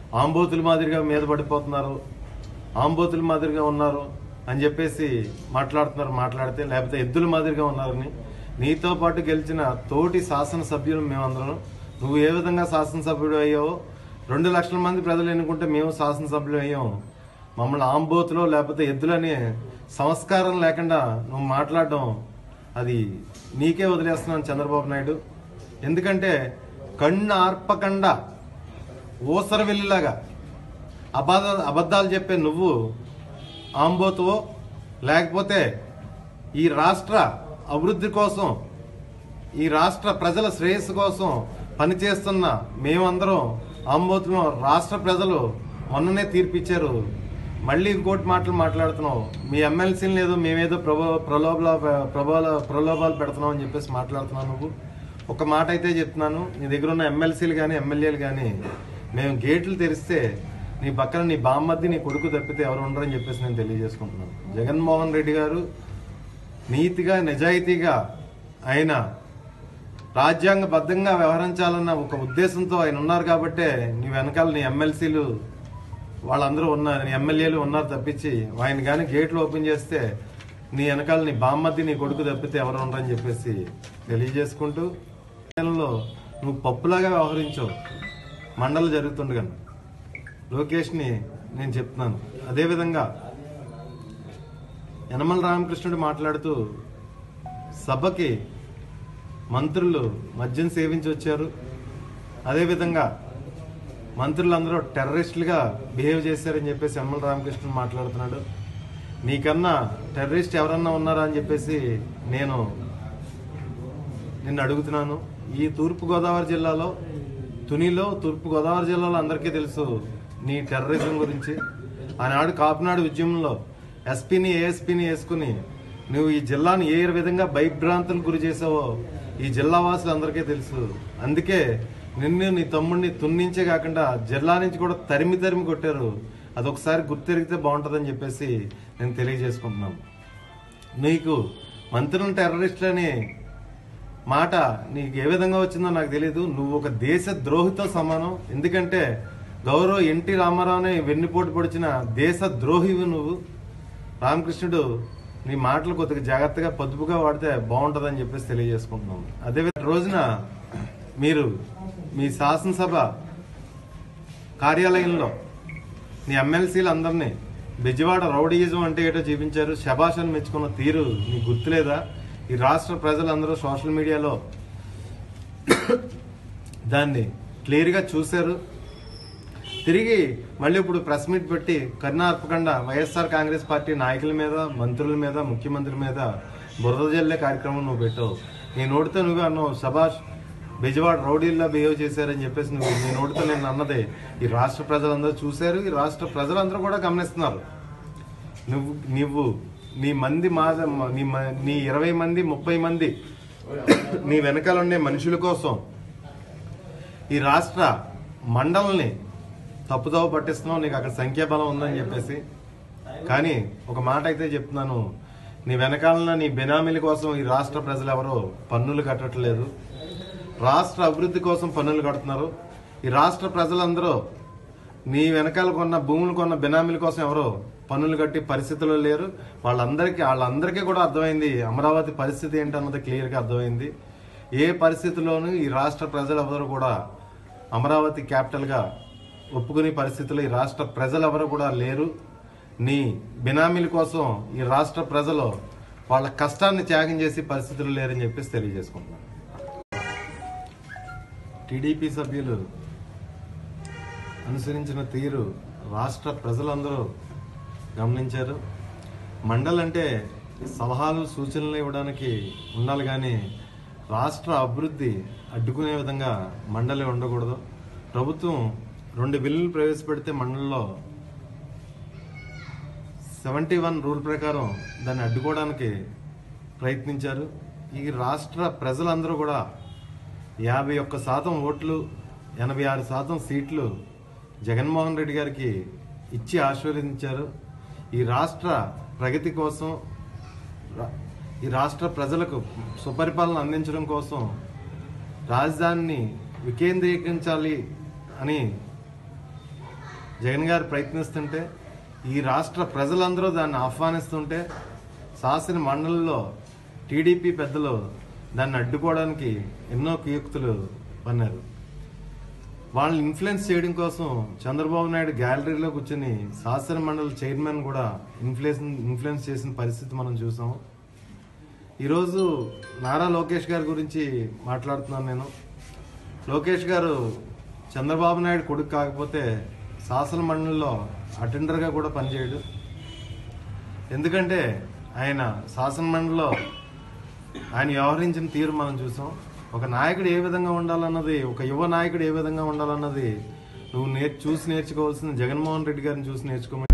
ఆంబోతుల మాదిరిగా మీద పడిపోతున్నారు ఆంబోతుల మాదిరిగా ఉన్నారు అని చెప్పేసి మాట్లాడుతున్నారు మాట్లాడితే లేకపోతే ఎద్దుల మాదిరిగా ఉన్నారని నీతో పాటు గెలిచిన తోటి శాసనసభ్యులు మేమందరం నువ్వు ఏ విధంగా శాసనసభ్యుడు అయ్యావో రెండు లక్షల మంది ప్రజలు ఎన్నుకుంటే మేము శాసనసభ్యులు అయ్యాం మమ్మల్ని ఆంబోతులో లేకపోతే ఎద్దులని సంస్కారం లేకుండా నువ్వు మాట్లాడడం అది నీకే వదిలేస్తున్నాను చంద్రబాబు నాయుడు ఎందుకంటే కన్ను ఆర్పకుండా ఊసర వెళ్ళిలాగా అబద్ధ అబద్ధాలు చెప్పే నువ్వు ఆంబోతువో లేకపోతే ఈ రాష్ట్ర అభివృద్ధి కోసం ఈ రాష్ట్ర ప్రజల శ్రేయస్సు కోసం పనిచేస్తున్న మేమందరం ఆంబోతులో రాష్ట్ర ప్రజలు మొన్ననే తీర్పిచ్చారు మళ్ళీ ఇంకోటి మాటలు మాట్లాడుతున్నావు మీ ఎమ్మెల్సీని ఏదో మేమేదో ప్రభో ప్రలోభ ప్రభావ ప్రలోభాలు పెడుతున్నాం అని చెప్పేసి మాట్లాడుతున్నావు నువ్వు ఒక మాట అయితే చెప్తున్నాను నీ దగ్గర ఉన్న ఎమ్మెల్సీలు కానీ ఎమ్మెల్యేలు కానీ మేము గేట్లు తెరిస్తే నీ పక్కన నీ బామ్మద్ది నీ కొడుకు తప్పితే ఎవరు ఉండరని చెప్పేసి నేను తెలియజేసుకుంటున్నాను జగన్మోహన్ రెడ్డి గారు నీతిగా నిజాయితీగా ఆయన రాజ్యాంగబద్ధంగా వ్యవహరించాలన్న ఒక ఉద్దేశంతో ఆయన ఉన్నారు కాబట్టే నీ వెనకాల నీ ఎమ్మెల్సీలు వాళ్ళందరూ ఉన్నారు నీ ఎమ్మెల్యేలు ఉన్నారు తప్పించి ఆయన కానీ గేట్లు ఓపెన్ చేస్తే నీ వెనకాల నీ బామ్మద్ది నీ కొడుకు తప్పితే ఎవరు ఉండరని చెప్పేసి తెలియజేసుకుంటూ నెలలో నువ్వు పప్పులాగా వ్యవహరించావు మండలు జరుగుతుండగా లోకేష్ని నేను చెప్తున్నాను అదేవిధంగా యనమల రామకృష్ణుడు మాట్లాడుతూ సభకి మంత్రులు మద్యం సేవించి వచ్చారు అదేవిధంగా మంత్రులందరూ టెర్రరిస్టులుగా బిహేవ్ చేశారని చెప్పేసి యనమల రామకృష్ణుడు మాట్లాడుతున్నాడు నీకన్నా టెర్రరిస్ట్ ఎవరన్నా ఉన్నారా అని చెప్పేసి నేను నిన్ను అడుగుతున్నాను ఈ తూర్పు గోదావరి జిల్లాలో తునిలో తూర్పు గోదావరి జిల్లాలో అందరికీ తెలుసు నీ టెర్రరిజం గురించి ఆనాడు కాపునాడు ఉద్యమంలో ఎస్పీని ఏఎస్పీని వేసుకుని నువ్వు ఈ జిల్లాను ఏ విధంగా భయభ్రాంతులకు గురి చేసావో ఈ జిల్లా వాసులు అందరికీ తెలుసు అందుకే నిన్ను నీ తమ్ముడిని తున్నించే కాకుండా జిల్లా నుంచి కూడా తరిమి తరిమి కొట్టారు అదొకసారి గుర్తెరిగితే బాగుంటుందని చెప్పేసి నేను తెలియజేసుకుంటున్నాను నీకు మంత్రులను టెర్రరిస్టులని మాట నీకు ఏ విధంగా వచ్చిందో నాకు తెలియదు నువ్వు ఒక దేశ ద్రోహితో సమానం ఎందుకంటే గౌరవ్ ఎన్టీ రామారావుని వెన్నుపోటు పొడిచిన దేశ ద్రోహివి నువ్వు రామకృష్ణుడు నీ మాటలు కొద్దిగా జాగ్రత్తగా పొదుపుగా వాడితే బాగుంటుందని చెప్పేసి తెలియజేసుకుంటున్నాం అదే రోజున మీరు మీ శాసనసభ కార్యాలయంలో నీ ఎమ్మెల్సీలు అందరినీ బెజవాడ రౌడీయిజం అంటే ఏటో చూపించారు శభాష్ అని మెచ్చుకున్న తీరు నీకు గుర్తులేదా ఈ రాష్ట్ర ప్రజలందరూ సోషల్ మీడియాలో దాన్ని క్లియర్గా చూశారు తిరిగి మళ్ళీ ఇప్పుడు ప్రెస్ మీట్ పెట్టి కరుణార్పకుండా వైఎస్ఆర్ కాంగ్రెస్ పార్టీ నాయకుల మీద మంత్రుల మీద ముఖ్యమంత్రి మీద బురద జల్లే కార్యక్రమం నువ్వు పెట్టావు నీ నోటితో నువ్వు అన్నావు సభాష్ బెజవాడ రౌడీల్లా బిహేవ్ చేశారని చెప్పేసి నువ్వు నీ నోటితో నేను అన్నదే ఈ రాష్ట్ర ప్రజలందరూ చూశారు ఈ రాష్ట్ర ప్రజలందరూ కూడా గమనిస్తున్నారు నువ్వు నువ్వు నీ మంది మా నీ మ- నీ ఇరవై మంది ముప్పై మంది నీ వెనకాల ఉండే మనుషుల కోసం ఈ రాష్ట్ర మండల్ని తప్పుదోవ పట్టిస్తున్నావు నీకు అక్కడ సంఖ్యాబలం ఉందని చెప్పేసి కానీ ఒక మాట అయితే చెప్తున్నాను నీ వెనకాలన నీ బెనామీల కోసం ఈ రాష్ట్ర ప్రజలు ఎవరో పన్నులు కట్టట్లేదు రాష్ట్ర అభివృద్ధి కోసం పన్నులు కడుతున్నారు ఈ రాష్ట్ర ప్రజలందరూ నీ వెనకాల కొన్న భూములు కొన్న బెనామీల కోసం ఎవరో పన్నులు కట్టి పరిస్థితుల్లో లేరు వాళ్ళందరికీ వాళ్ళందరికీ కూడా అర్థమైంది అమరావతి పరిస్థితి ఏంటన్నది క్లియర్గా అర్థమైంది ఏ పరిస్థితిలోనూ ఈ రాష్ట్ర ప్రజలు ఎవరు కూడా అమరావతి క్యాపిటల్గా ఒప్పుకునే పరిస్థితుల్లో ఈ రాష్ట్ర ప్రజలు ఎవరు కూడా లేరు నీ బినామీల కోసం ఈ రాష్ట్ర ప్రజలు వాళ్ళ కష్టాన్ని త్యాగం చేసి పరిస్థితులు లేరని చెప్పేసి తెలియజేసుకుంటున్నాను టీడీపీ సభ్యులు అనుసరించిన తీరు రాష్ట్ర ప్రజలందరూ గమనించారు మండల్ అంటే సలహాలు సూచనలు ఇవ్వడానికి ఉండాలి కానీ రాష్ట్ర అభివృద్ధి అడ్డుకునే విధంగా మండలి ఉండకూడదు ప్రభుత్వం రెండు బిల్లులు ప్రవేశపెడితే మండలిలో సెవెంటీ వన్ రూల్ ప్రకారం దాన్ని అడ్డుకోవడానికి ప్రయత్నించారు ఈ రాష్ట్ర ప్రజలందరూ కూడా యాభై ఒక్క శాతం ఓట్లు ఎనభై ఆరు శాతం సీట్లు జగన్మోహన్ రెడ్డి గారికి ఇచ్చి ఆశీర్వదించారు ఈ రాష్ట్ర ప్రగతి కోసం రా- ఈ రాష్ట్ర ప్రజలకు సుపరిపాలన అందించడం కోసం రాజధానిని వికేంద్రీకరించాలి అని జగన్ గారు ప్రయత్నిస్తుంటే ఈ రాష్ట్ర ప్రజలందరూ దాన్ని ఆహ్వానిస్తుంటే శాసన మండలిలో టీడీపీ పెద్దలు దాన్ని అడ్డుకోవడానికి ఎన్నో కుయుక్తులు పన్నారు వాళ్ళని ఇన్ఫ్లుయెన్స్ చేయడం కోసం చంద్రబాబు నాయుడు గ్యాలరీలో కూర్చొని శాసన మండలి చైర్మన్ కూడా ఇన్ఫ్లుయెన్స్ ఇన్ఫ్లుయెన్స్ చేసిన పరిస్థితి మనం చూసాం ఈరోజు నారా లోకేష్ గారి గురించి మాట్లాడుతున్నాను నేను లోకేష్ గారు చంద్రబాబు నాయుడు కొడుకు కాకపోతే శాసన మండలిలో అటెండర్గా కూడా పనిచేయడు ఎందుకంటే ఆయన శాసన మండలిలో ఆయన వ్యవహరించిన తీరు మనం చూసాం ఒక నాయకుడు ఏ విధంగా ఉండాలన్నది ఒక యువ నాయకుడు ఏ విధంగా ఉండాలన్నది నువ్వు నేర్ చూసి నేర్చుకోవాల్సింది జగన్మోహన్ రెడ్డి గారిని చూసి నేర్చుకోమని